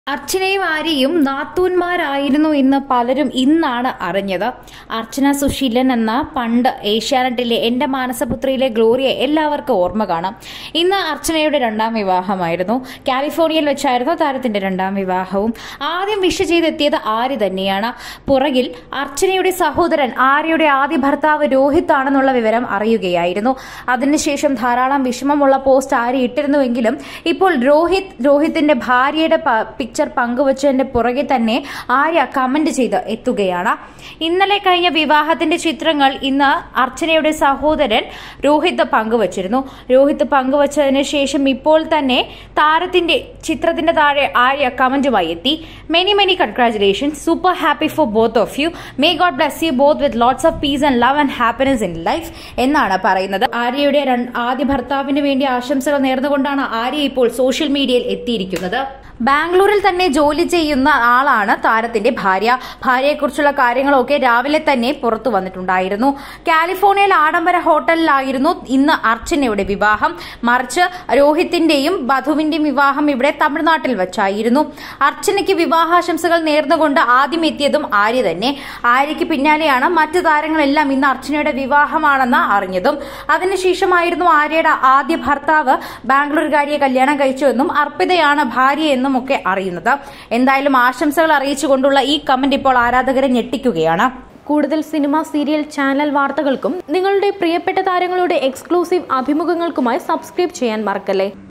അർച്ചനയും ആര്യയും നാത്തൂന്മാരായിരുന്നു എന്ന് പലരും ഇന്നാണ് അറിഞ്ഞത് അർച്ചന സുശീലൻ എന്ന പണ്ട് ഏഷ്യാനെറ്റിലെ എന്റെ മാനസപുത്രിയിലെ ഗ്ലോറിയെ എല്ലാവർക്കും ഓർമ്മ കാണാം ഇന്ന് അർച്ചനയുടെ രണ്ടാം വിവാഹമായിരുന്നു കാലിഫോർണിയയിൽ വെച്ചായിരുന്നു താരത്തിന്റെ രണ്ടാം വിവാഹവും ആദ്യം വിഷ് ചെയ്തെത്തിയത് ആര്യ തന്നെയാണ് പുറകിൽ അർച്ചനയുടെ സഹോദരൻ ആര്യയുടെ ആദ്യ ഭർത്താവ് രോഹിത് ആണെന്നുള്ള വിവരം അറിയുകയായിരുന്നു അതിനുശേഷം ധാരാളം വിഷമമുള്ള പോസ്റ്റ് ആര്യ ഇട്ടിരുന്നുവെങ്കിലും ഇപ്പോൾ രോഹിത് രോഹിത്തിന്റെ ഭാര്യയുടെ പ- പിക്ചർ പങ്കുവച്ചതിന്റെ പുറകെ തന്നെ ആര്യ കമന്റ് ചെയ്ത് എത്തുകയാണ് ഇന്നലെ കഴിഞ്ഞ വിവാഹത്തിന്റെ ചിത്രങ്ങൾ ഇന്ന് അർച്ചനയുടെ സഹോദരൻ രോഹിത് പങ്കുവച്ചിരുന്നു രോഹിത് പങ്കുവച്ചതിന് ശേഷം ഇപ്പോൾ തന്നെ താരത്തിന്റെ ചിത്രത്തിന്റെ താഴെ ആര്യ കമന്റുമായി എത്തി many many congratulations super happy for both of you may God bless you both with lots of peace and love and happiness in life എന്നാണ് പറയുന്നത് ആര്യയുടെ രണ്ട്- ആദ്യ ഭർത്താവിന് വേണ്ടി ആശംസകൾ നേർന്നുകൊണ്ടാണ് ആര്യ ഇപ്പോൾ സോഷ്യൽ മീഡിയയിൽ എത്തിയിരിക്കുന്നത് ബാംഗ്ലൂരിൽ തന്നെ ജോലി ചെയ്യുന്ന ആളാണ് താരത്തിന്റെ ഭാര്യ ഭാര്യയെക്കുറിച്ചുള്ള കാര്യങ്ങളൊക്കെ രാവിലെ തന്നെ പുറത്തു വന്നിട്ടുണ്ടായിരുന്നു കാലിഫോർണിയയിൽ ആഡംബര ഹോട്ടലിലായിരുന്നു ഇന്ന് അർച്ചനയുടെ വിവാഹം മറിച്ച് രോഹിത്തിന്റെയും വധുവിന്റെയും വിവാഹം ഇവിടെ തമിഴ്നാട്ടിൽ വെച്ചായിരുന്നു അർച്ചനയ്ക്ക് വിവാഹാശംസകൾ നേർന്നുകൊണ്ട് ആദ്യം എത്തിയതും ആര്യ തന്നെ ആര്യയ്ക്ക് പിന്നാലെയാണ് മറ്റു താരങ്ങളെല്ലാം ഇന്ന് അർച്ചനയുടെ വിവാഹമാണെന്ന് അറിഞ്ഞതും അതിനുശേഷമായിരുന്നു ആര്യയുടെ ആദ്യ ഭർത്താവ് ബാംഗ്ലൂരുകാരിയെ കല്യാണം കഴിച്ചുവെന്നും അർപ്പിതയാണ് ഭാര്യ എന്നും ഒക്കെ അറിയുന്നത് എന്തായാലും ആശംസകൾ അറിയിച്ചുകൊണ്ടുള്ള ഈ കമന്റ് ഇപ്പോൾ ആരാധകരെ ഞെട്ടിക്കുകയാണ് കൂടുതൽ സിനിമ സീരിയൽ ചാനൽ വാർത്തകൾക്കും നിങ്ങളുടെ പ്രിയപ്പെട്ട താരങ്ങളുടെ എക്സ്ക്ലൂസീവ് അഭിമുഖങ്ങൾക്കുമായി സബ്സ്ക്രൈബ് ചെയ്യാൻ മറക്കല്ലേ